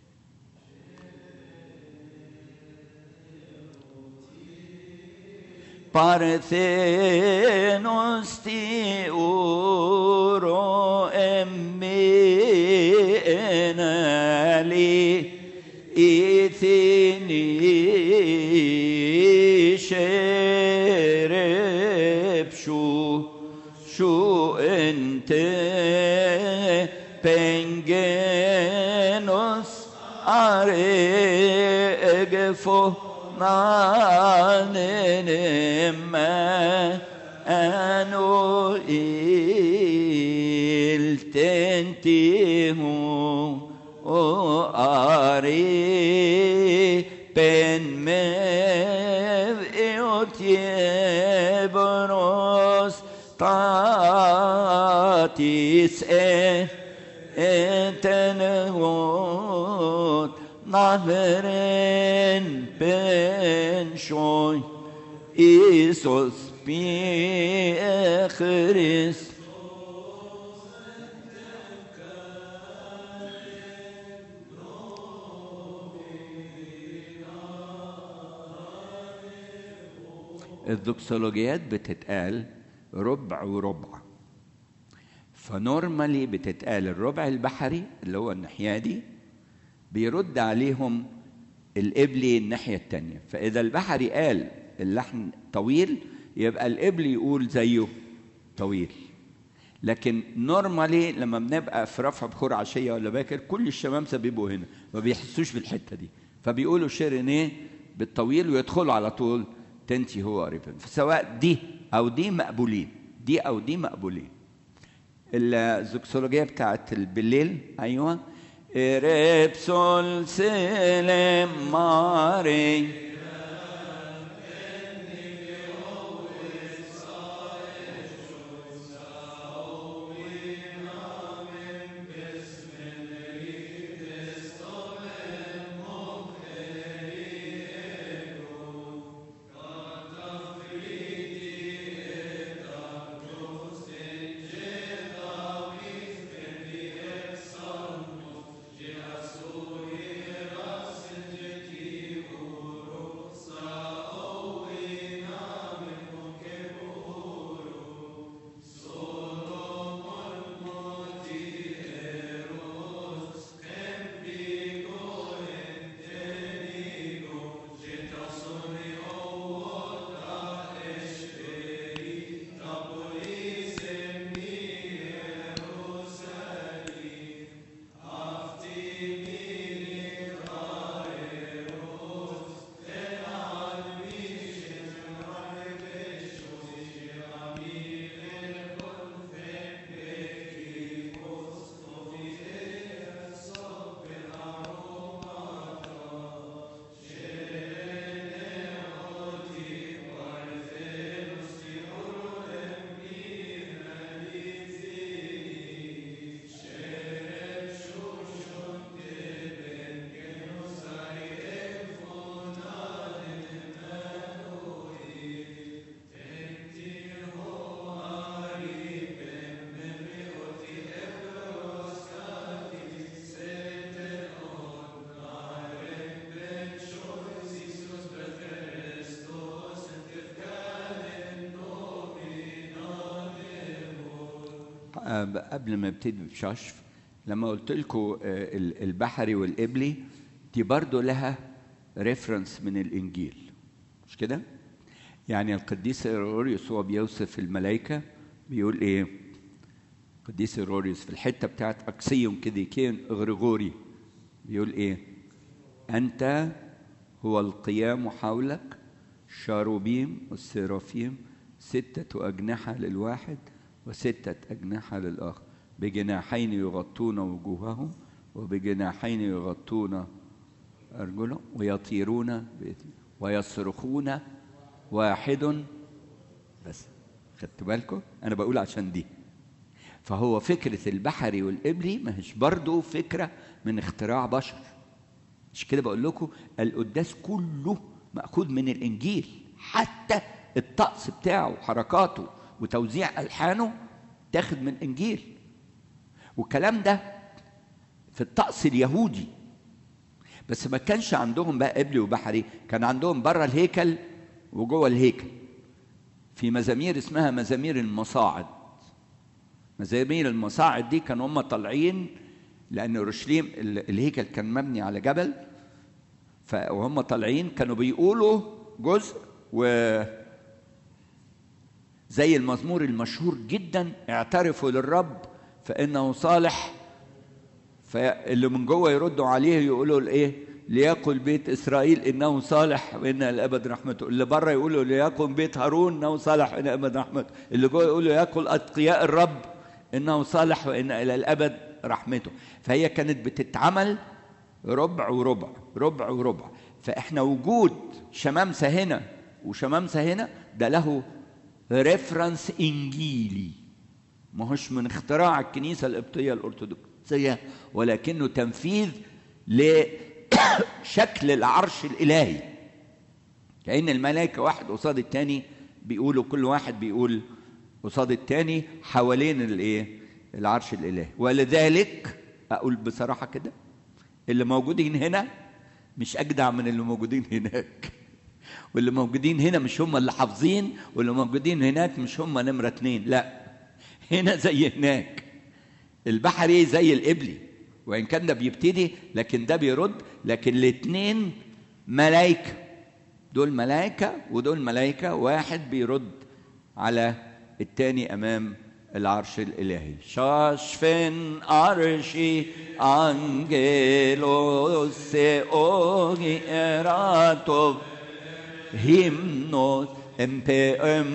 Parthenos ti uro emmenali ithini شرب شو شو انت بنجنوس ارقفو نانما انو التنتيهو اري بن مذئوت يبروس طاتيس اه انتنهوت نهرين بن شوي إيسوس بيخرس الدوكسولوجيات بتتقال ربع وربع فنورمالي بتتقال الربع البحري اللي هو الناحية دي بيرد عليهم القبلي الناحية التانية فإذا البحري قال اللحن طويل يبقى القبلي يقول زيه طويل لكن نورمالي لما بنبقى في رفع بخور عشية ولا باكر كل الشمامسة بيبقوا هنا ما بيحسوش بالحتة دي فبيقولوا شيرينيه بالطويل ويدخلوا على طول تنتي هو قريبا فسواء دي أو دي مقبولين دي أو دي مقبولين الزوكسولوجية بتاعت بالليل أيوه ريبسول سلم ماري قبل ما ابتدي بششف لما قلت لكم البحري والقبلي دي برضو لها ريفرنس من الانجيل مش كده يعني القديس ايروريوس هو بيوصف الملائكه بيقول ايه القديس ايروريوس في الحته بتاعت اكسيوم كديكين غريغوري بيقول ايه انت هو القيام حولك شاروبيم والسيرافيم ستة أجنحة للواحد وستة أجنحة للآخر بجناحين يغطون وجوههم وبجناحين يغطون أرجلهم ويطيرون بإذن ويصرخون واحد بس خدتوا بالكم انا بقول عشان دي فهو فكرة البحري والإبلي ما هيش برضه فكرة من اختراع بشر مش كده بقول لكم القداس كله مأخوذ من الإنجيل حتى الطقس بتاعه وحركاته وتوزيع ألحانه تاخد من الإنجيل والكلام ده في الطقس اليهودي بس ما كانش عندهم بقى قبلي وبحري كان عندهم بره الهيكل وجوه الهيكل في مزامير اسمها مزامير المصاعد مزامير المصاعد دي كانوا هم طالعين لان اورشليم الهيكل كان مبني على جبل وهم طالعين كانوا بيقولوا جزء و زي المزمور المشهور جدا اعترفوا للرب فانه صالح فاللي من جوه يردوا عليه يقولوا الايه ليقل بيت اسرائيل انه صالح وان الابد رحمته اللي بره يقولوا ليقل بيت هارون انه صالح وان الابد رحمته اللي جوه يقولوا يقل اتقياء الرب انه صالح وان الى الابد رحمته فهي كانت بتتعمل ربع وربع ربع وربع فاحنا وجود شمامسه هنا وشمامسه هنا ده له ريفرنس انجيلي ما هوش من اختراع الكنيسه القبطيه الارثوذكسيه ولكنه تنفيذ لشكل العرش الالهي كأن الملائكة واحد قصاد التاني بيقولوا كل واحد بيقول قصاد التاني حوالين الايه العرش الالهي ولذلك اقول بصراحه كده اللي موجودين هنا مش اجدع من اللي موجودين هناك واللي موجودين هنا مش هم اللي حافظين واللي موجودين هناك مش هم نمرة اتنين لا هنا زي هناك البحري زي القبلي وإن كان ده بيبتدي لكن ده بيرد لكن الاتنين ملايكة دول ملايكة ودول ملايكة واحد بيرد على التاني أمام العرش الإلهي شاشفن عرشي أنجيلوس أوغي إراتوف himnos empem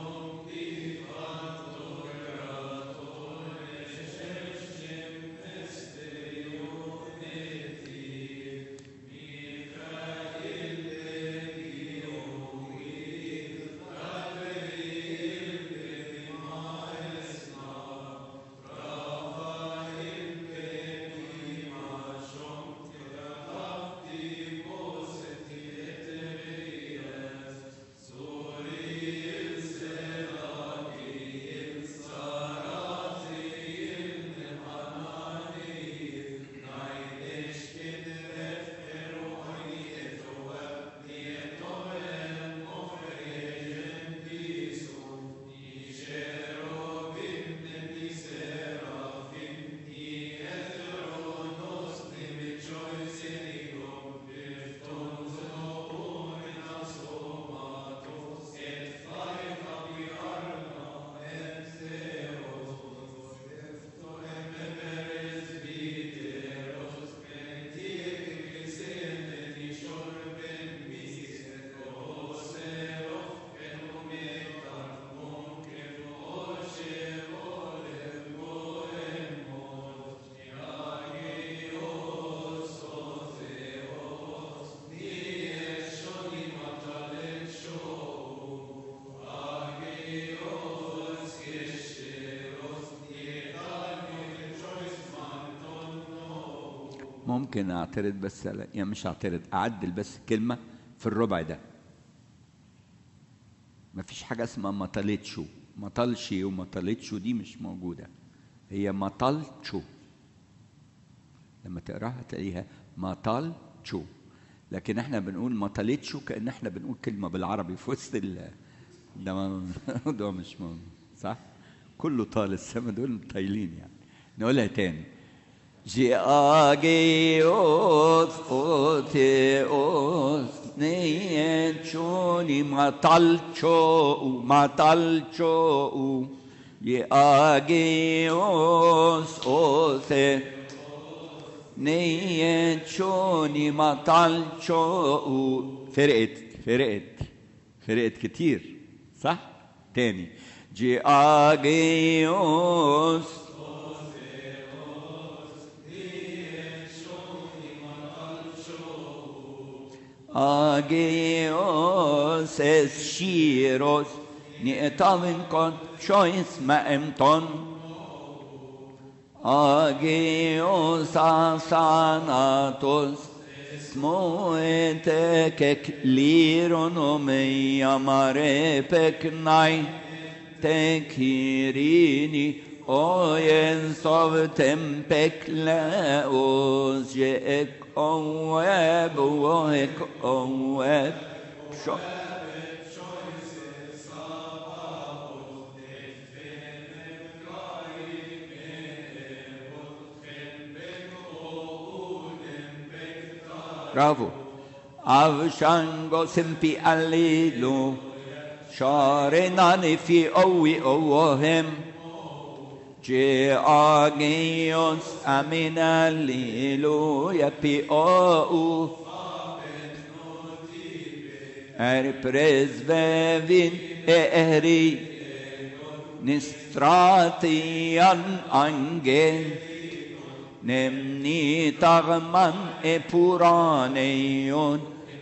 ممكن اعترض بس على يعني مش اعترض اعدل بس كلمه في الربع ده مفيش حاجه اسمها مطلتشو مطلشي ومطلتشو دي مش موجوده هي مطلتشو لما تقراها تلاقيها مطلتشو لكن احنا بنقول مطلتشو كان احنا بنقول كلمه بالعربي في وسط ال ده ما ده مش موجود صح كله طال السما دول طايلين يعني نقولها تاني Geageos oteos neyechoni matalcho matalcho Geageos ote neyechoni matalcho فرقت فرقت فرقت كتير صح تاني جياجيوس Ageos es shiros nietavin kon chois ma emton agios asanatos smoetekek lironomei amare peknai tekirini oyen sovtem peklaos jeek oweb woek oweb Sure. Bravo. Avshango simpi allilu. Sharenani fi owi owohem. Je agios amin allilu yapi ou. Er presvevin eri. Nistratian angen. Nemni tagman e puraneon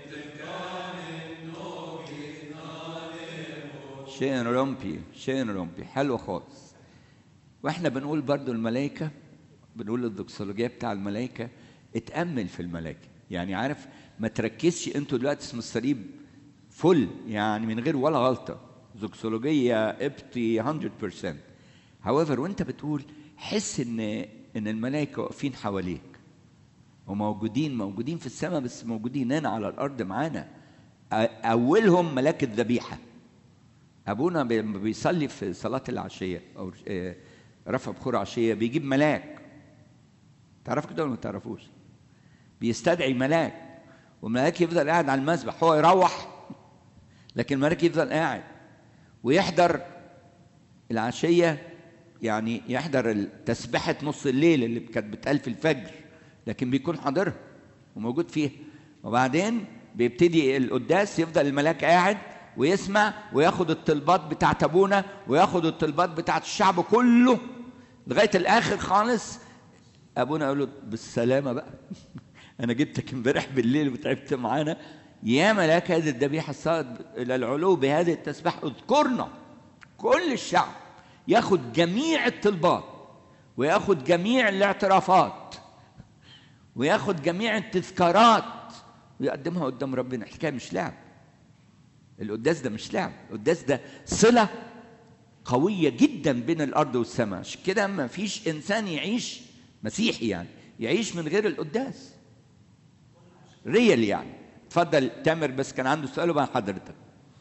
شين رمبي شين رمبي حلو خالص واحنا بنقول برضو الملائكة بنقول الدكسولوجية بتاع الملائكة اتأمل في الملائكة يعني عارف ما تركزش انتوا دلوقتي اسم الصليب فل يعني من غير ولا غلطة زوكسولوجية ابتي 100% however وانت بتقول حس ان ان الملائكه واقفين حواليك وموجودين موجودين في السماء بس موجودين هنا على الارض معانا اولهم ملاك الذبيحه ابونا بيصلي في صلاه العشيه او رفع بخور عشيه بيجيب ملاك تعرف كده ولا ما تعرفوش بيستدعي ملاك والملاك يفضل قاعد على المسبح هو يروح لكن الملاك يفضل قاعد ويحضر العشيه يعني يحضر تسبحة نص الليل اللي كانت بتقال في الفجر لكن بيكون حاضرها وموجود فيها وبعدين بيبتدي القداس يفضل الملاك قاعد ويسمع وياخد الطلبات بتاعت ابونا وياخد الطلبات بتاعت الشعب كله لغايه الاخر خالص ابونا يقول له بالسلامه بقى انا جبتك امبارح بالليل وتعبت معانا يا ملاك هذه الذبيحه الصائد الى العلو بهذه التسبيح اذكرنا كل الشعب ياخد جميع الطلبات وياخد جميع الاعترافات وياخد جميع التذكارات ويقدمها قدام ربنا الحكايه مش لعب القداس ده مش لعب القداس ده صله قويه جدا بين الارض والسماء عشان كده ما فيش انسان يعيش مسيحي يعني يعيش من غير القداس ريال يعني اتفضل تامر بس كان عنده سؤال وبعد حضرتك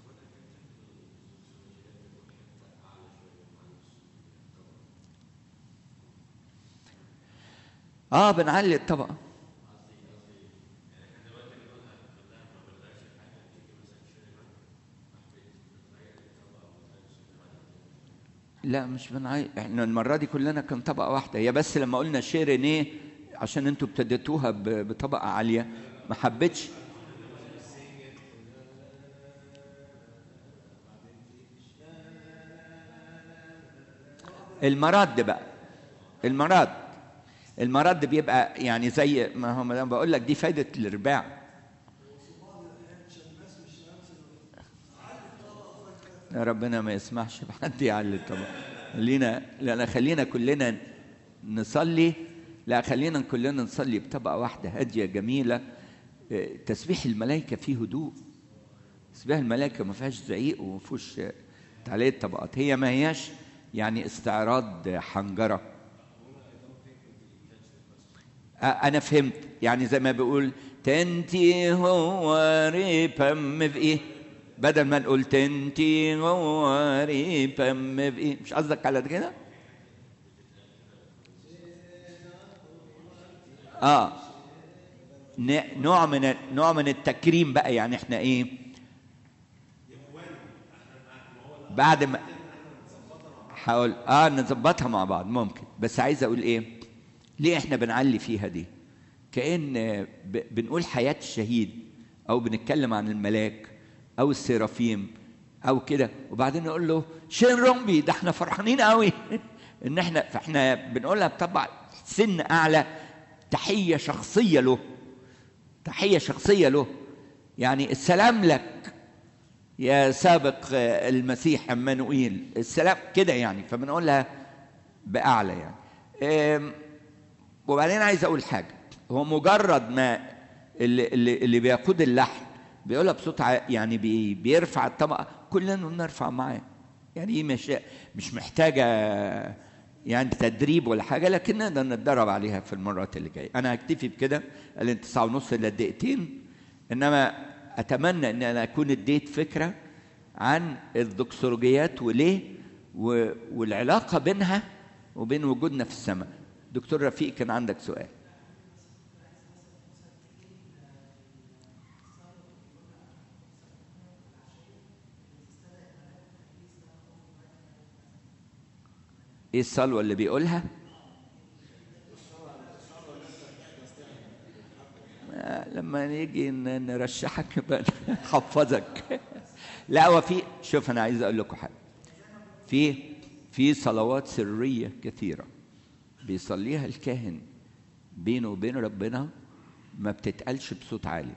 اه بنعلي الطبقه لا مش بنعي احنا المره دي كلنا كان طبقه واحده هي بس لما قلنا شيرينيه عشان انتوا ابتديتوها بطبقه عاليه ما حبيتش المراد بقى المراد المرد بيبقى يعني زي ما هو ما بقول لك دي فايده الرباع يا ربنا ما يسمحش بحد يعلي طبعا خلينا لا خلينا كلنا نصلي لا خلينا كلنا نصلي بطبقه واحده هاديه جميله تسبيح الملائكه فيه هدوء تسبيح الملائكه ما فيهاش زعيق وما فيهوش تعليق طبقات هي ما هياش يعني استعراض حنجره انا فهمت يعني زي ما بيقول تنتي هو ريبم في ايه بدل ما نقول تنتي هو ريبم في ايه مش قصدك على كده اه نوع من نوع من التكريم بقى يعني احنا ايه بعد ما هقول اه نظبطها مع بعض ممكن بس عايز اقول ايه ليه احنا بنعلي فيها دي كأن بنقول حياة الشهيد أو بنتكلم عن الملاك أو السيرافيم أو كده وبعدين نقول له شين رومبي ده احنا فرحانين قوي إن احنا فاحنا بنقولها بطبع سن أعلى تحية شخصية له تحية شخصية له يعني السلام لك يا سابق المسيح عمانوئيل السلام كده يعني فبنقولها باعلى يعني أم، وبعدين عايز اقول حاجه هو مجرد ما اللي اللي, اللي بيقود اللحن بيقولها بصوت ع- يعني بي بيرفع الطبقه كلنا نرفع معاه يعني هي مش مش محتاجه يعني تدريب ولا حاجه لكن نقدر نتدرب عليها في المرات اللي جايه انا هكتفي بكده قال تسعة ونص الى دقيقتين انما اتمنى ان انا اكون اديت فكره عن الدكسولوجيات وليه و- والعلاقه بينها وبين وجودنا في السماء دكتور رفيق كان عندك سؤال ايه الصلوه اللي بيقولها آه، لما نيجي ن- نرشحك يبقى نحفظك لا هو في شوف انا عايز اقول لكم حاجه في في صلوات سريه كثيره بيصليها الكاهن بينه وبين ربنا ما بتتقالش بصوت عالي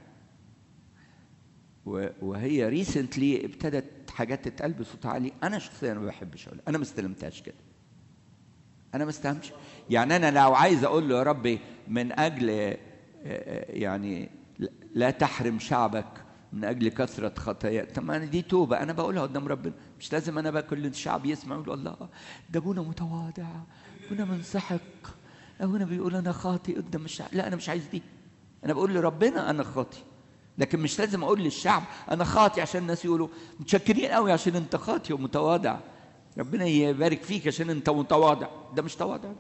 و- وهي ريسنتلي ابتدت حاجات تتقال بصوت عالي انا شخصيا ما بحبش اقولها انا ما استلمتهاش كده انا ما استهمش يعني انا لو عايز اقول له يا ربي من اجل آه، آه، يعني لا تحرم شعبك من اجل كثره خطايا طب ما أنا دي توبه انا بقولها قدام ربنا مش لازم انا بقى كل الشعب يسمع يقول الله ده ابونا متواضع ابونا منسحق ابونا بيقول انا خاطئ قدام الشعب لا انا مش عايز دي انا بقول لربنا انا خاطئ لكن مش لازم اقول للشعب انا خاطئ عشان الناس يقولوا متشكرين قوي عشان انت خاطئ ومتواضع ربنا يبارك فيك عشان انت متواضع ده مش تواضع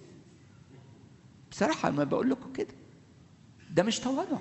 بصراحة ما بقول لكم كده ده مش تواضع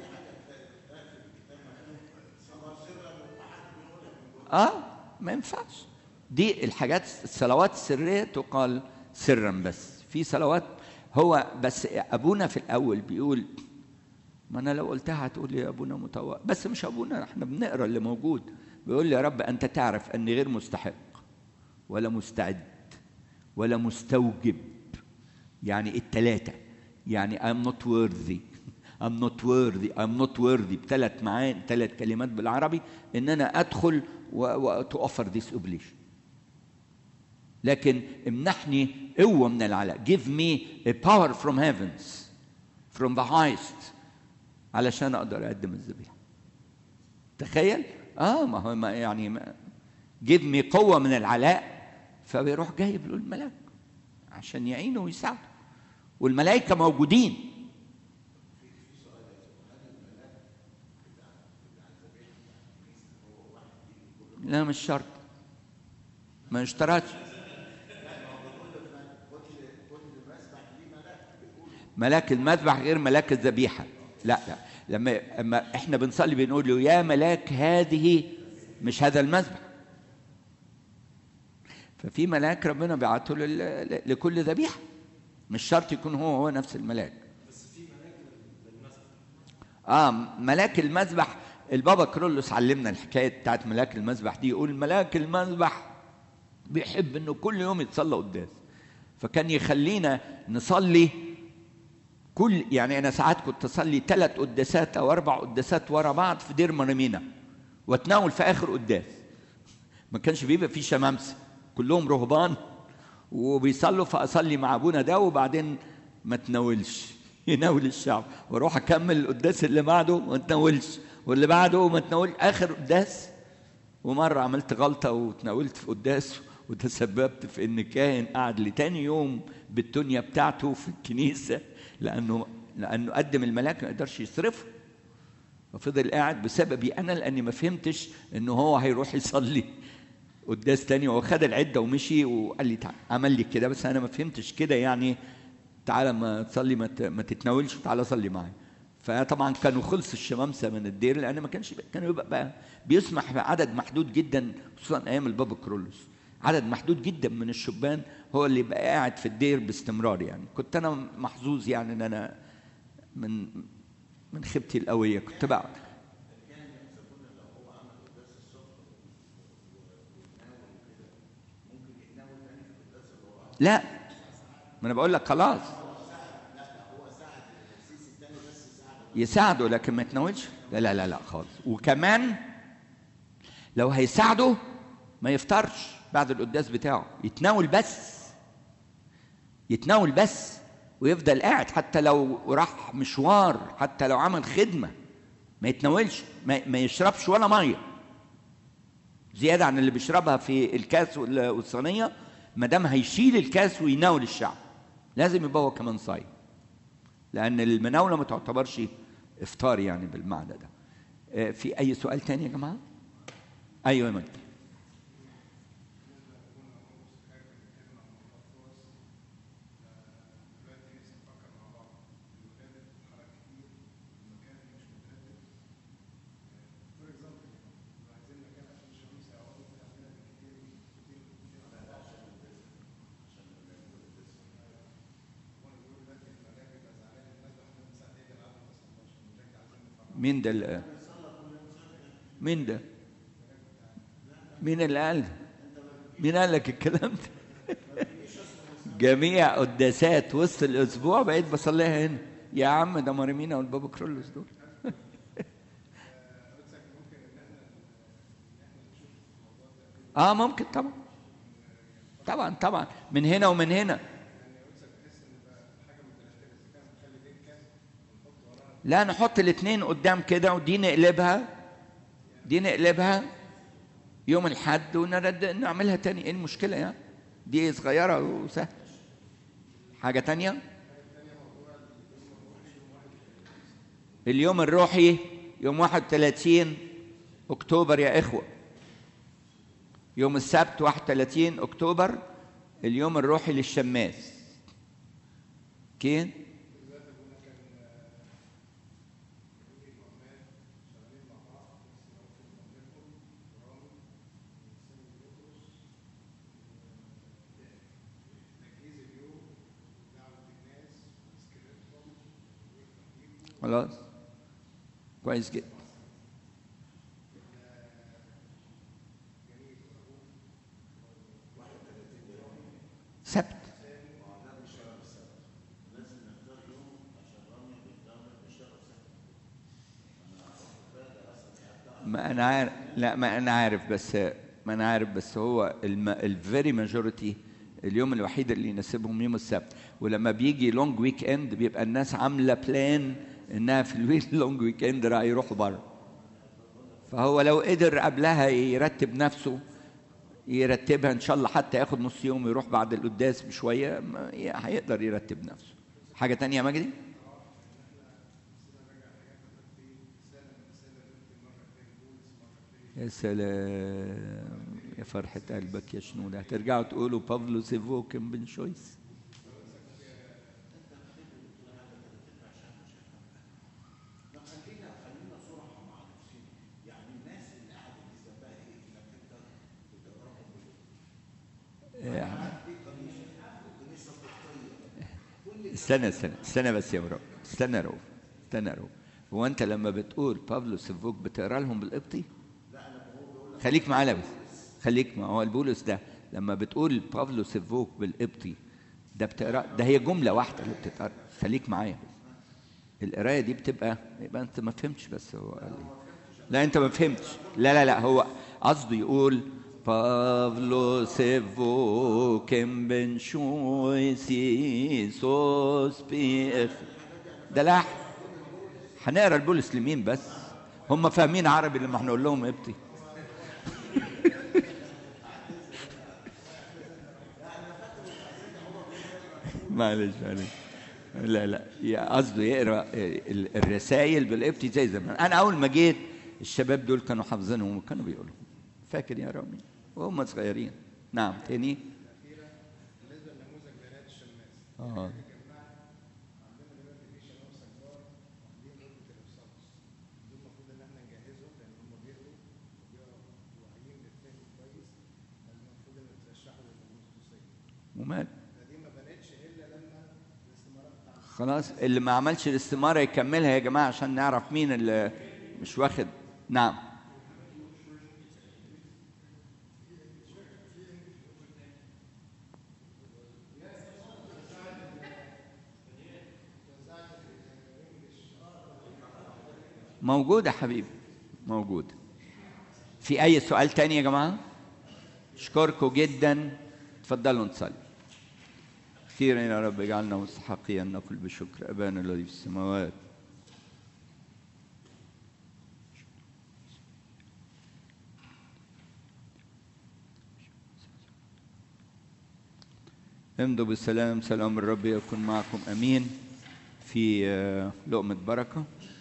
اه ما ينفعش دي الحاجات الصلوات السرية تقال سرا بس في صلوات هو بس ابونا في الاول بيقول ما انا لو قلتها هتقول لي يا ابونا متواضع بس مش ابونا احنا بنقرا اللي موجود بيقول لي يا رب انت تعرف اني غير مستحق ولا مستعد ولا مستوجب يعني التلاتة يعني I'm not worthy I'm not worthy I'm not worthy بثلاث معاني ثلاث كلمات بالعربي ان انا ادخل و to offer this oblation لكن امنحني قوة من العلاء give me a power from heavens from the highest علشان اقدر اقدم الذبيحة تخيل اه ما هو ما يعني ما give me قوة من العلاء فبيروح جايب له الملاك عشان يعينه ويساعده والملائكة موجودين لا مش شرط ما اشترطش ملاك المذبح غير ملاك الذبيحة لا لا لما لما احنا بنصلي بنقول له يا ملاك هذه مش هذا المذبح ففي ملاك ربنا بيعته لل- لكل ذبيحه مش شرط يكون هو هو نفس الملاك اه ملاك المذبح البابا كرولوس علمنا الحكايه بتاعت ملاك المذبح دي يقول ملاك المذبح بيحب انه كل يوم يتصلى قداس فكان يخلينا نصلي كل يعني انا ساعات كنت اصلي ثلاث قداسات او اربع قداسات ورا بعض في دير مرمينا واتناول في اخر قداس ما كانش بيبقى فيه شمامسه كلهم رهبان وبيصلوا فاصلي مع ابونا ده وبعدين ما اتناولش يناول الشعب واروح اكمل القداس اللي بعده ما اتناولش واللي بعده ما اتناولش اخر قداس ومره عملت غلطه وتناولت في قداس وتسببت في ان كاهن قعد لتاني يوم بالدنيا بتاعته في الكنيسه لانه لانه قدم الملاك ما قدرش يصرفه ففضل قاعد بسببي انا لاني ما فهمتش انه هو هيروح يصلي قداس تاني هو خد العده ومشي وقال لي تعال عمل لي كده بس انا ما فهمتش كده يعني تعالى ما تصلي ما ت- ما تتناولش تعالى صلي معايا فطبعا كانوا خلص الشمامسه من الدير لان ما كانش كانوا يبقى بقى بيسمح بعدد محدود جدا خصوصا ايام البابا كرولوس عدد محدود جدا من الشبان هو اللي يبقى قاعد في الدير باستمرار يعني كنت انا محظوظ يعني ان انا من من خيبتي القويه كنت بقعد لا ما انا بقول لك خلاص يساعده لكن ما يتناولش لا لا لا لا خالص وكمان لو هيساعده ما يفطرش بعد القداس بتاعه يتناول بس يتناول بس ويفضل قاعد حتى لو راح مشوار حتى لو عمل خدمة ما يتناولش ما, ما يشربش ولا مية زيادة عن اللي بيشربها في الكاس والصينية ما دام هيشيل الكاس ويناول الشعب لازم يبقى هو كمان صايم لأن المناولة ما تعتبرش إفطار يعني بالمعنى ده في أي سؤال تاني يا جماعة؟ أيوة يا مجدي مين ده اللي مين ده مين اللي قال مين قال لك الكلام ده جميع قداسات وسط الاسبوع بقيت بصليها هنا يا عم ده مريمينا والبابا كرولوس دول اه ممكن طبعا طبعا طبعا من هنا ومن هنا لا نحط الاثنين قدام كده ودي نقلبها دي نقلبها يوم الحد ونرد نعملها تاني ايه المشكلة يعني دي صغيرة وسهلة حاجة تانية اليوم الروحي يوم 31 أكتوبر يا إخوة يوم السبت 31 أكتوبر اليوم الروحي للشماس كين خلاص كويس جدا سبت ما انا عارف لا ما انا عارف بس ما انا عارف بس هو الفيري ماجوريتي اليوم الوحيد اللي يناسبهم يوم السبت ولما بيجي لونج ويك اند بيبقى الناس عامله بلان انها في الويك لونج ويك اند راح يروحوا بره فهو لو قدر قبلها يرتب نفسه يرتبها ان شاء الله حتى ياخد نص يوم يروح بعد القداس بشويه هيقدر يرتب نفسه حاجه تانية يا مجدي يا سلام يا فرحة قلبك يا شنودة هترجعوا تقولوا بافلو سيفوكن بن شويس استنى استنى استنى بس يا رب استنى رؤوف استنى رؤوف هو انت لما بتقول بافلو سيفوك بتقرا لهم بالقبطي؟ خليك معانا بس خليك ما هو البولس ده لما بتقول بافلو سيفوك بالقبطي ده بتقرا ده هي جمله واحده اللي بتتقرا خليك معايا القرايه دي بتبقى يبقى انت ما فهمتش بس هو قال لي لا انت ما فهمتش لا لا لا هو قصده يقول بافلو سيفوكم بن شويسي سوس بي ده لحن هنقرا البولس لمين بس هم فاهمين عربي لما هنقول لهم قبطي معلش معلش لا لا قصده يقرا الرسائل بالقبطي زي زمان انا اول ما جيت الشباب دول كانوا حافظينهم وكانوا بيقولوا فاكر يا رامي وهم صغيرين نعم تاني بالنسبه لنموذج بيانات الشماس اه عندنا دلوقتي في شباب سجار واخدين رتبه الافسانس دول المفروض ان احنا نجهزهم لان هم بيقروا وبيقروا واعيين بالفهم كويس لان المفروض ان ترشحوا للخصوصيه ومال فدي ما بانتش الا لما الاستمارات بتاعت خلاص اللي ما عملش الاستمارة يكملها يا جماعة عشان نعرف مين اللي مش واخد نعم موجودة حبيبي موجودة في اي سؤال تاني يا جماعه اشكركم جدا تفضلوا نصلي كثيرا يا رب اجعلنا مستحقين ان نقول بشكر ابانا الذي في السماوات امضوا بالسلام سلام الرب يكن معكم امين في آه، لقمه بركه